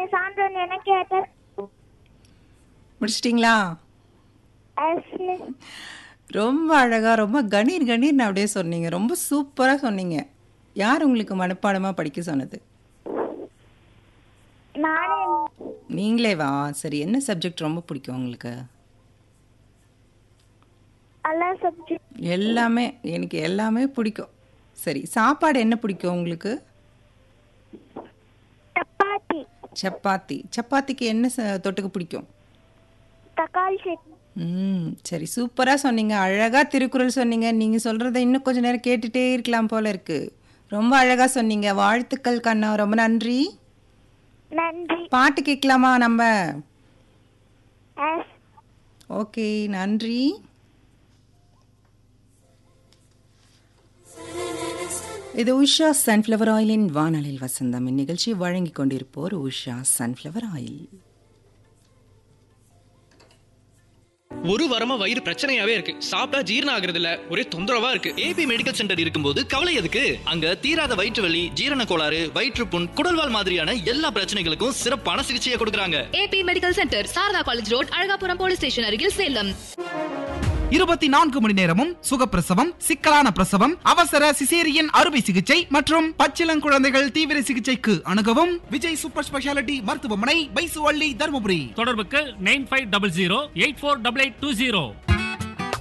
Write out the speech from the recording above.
சான்றோன் என கேட்ட முடிச்சிட்டிங்களா yes miss ரொம்ப அழகா ரொம்ப கணீர் கணீர்னு அப்படியே சொன்னீங்க ரொம்ப சூப்பரா சொன்னீங்க யார் உங்களுக்கு மனப்பாடமா படிக்க சொன்னது நானே நீங்களே வா சரி என்ன சப்ஜெக்ட் ரொம்ப பிடிக்கும் உங்களுக்கு எல்லா சப்ஜெக்ட் எல்லாமே எனக்கு எல்லாமே பிடிக்கும் சரி சாப்பாடு என்ன பிடிக்கும் உங்களுக்கு சப்பாத்தி சப்பாத்தி சப்பாத்திக்கு என்ன ச- தொட்டுக்க பிடிக்கும் தக்காளி சட்னி ம் சரி சூப்பராக சொன்னீங்க அழகாக திருக்குறள் சொன்னீங்க நீங்கள் சொல்கிறத இன்னும் கொஞ்ச நேரம் கேட்டுட்டே இருக்கலாம் போல இருக்கு ரொம்ப அழகாக சொன்னீங்க வாழ்த்துக்கள் கண்ணா ரொம்ப நன்றி நன்றி பாட்டு கேட்கலாமா நம்ம எஸ் ஓகே நன்றி இது உஷா சன்ஃப்ளவர் ஆயிலின் வானலில் வசந்தம் இந்நிகழ்ச்சி வழங்கிக் கொண்டிருப்போர் உஷா சன்ஃப்ளவர் ஆயில் ஒரு வாரமா வயிறு பிரச்சனையாவே இருக்கு சாப்பிட்டா ஜீரணம் ஆகுறது இல்ல ஒரே தொந்தரவா இருக்கு ஏபி மெடிக்கல் சென்டர் இருக்கும்போது கவலை எதுக்கு அங்க தீராத வயிற்று வலி ஜீரண கோளாறு வயிற்றுப்புண் குடல்வால் மாதிரியான எல்லா பிரச்சனைகளுக்கும் சிறப்பான சிகிச்சையை கொடுக்கறாங்க AP medical centre Sarada college road Azhagapuram police station அருகில் சேலம் இருபத்தி நான்கு மணி நேரமும் சுகப்பிரசவம் சிக்கலான பிரசவம் அவசர சிசேரியன் அறுவை சிகிச்சை மற்றும் பச்சிளங்குழந்தைகள் தீவிர சிகிச்சைக்கு அணுகவும் விஜய் சூப்பர் ஸ்பெஷாலிட்டி மருத்துவமனை பைசுவள்ளி தருமபுரி தொடர்புக்கு nine five double zero eight four double eight two zero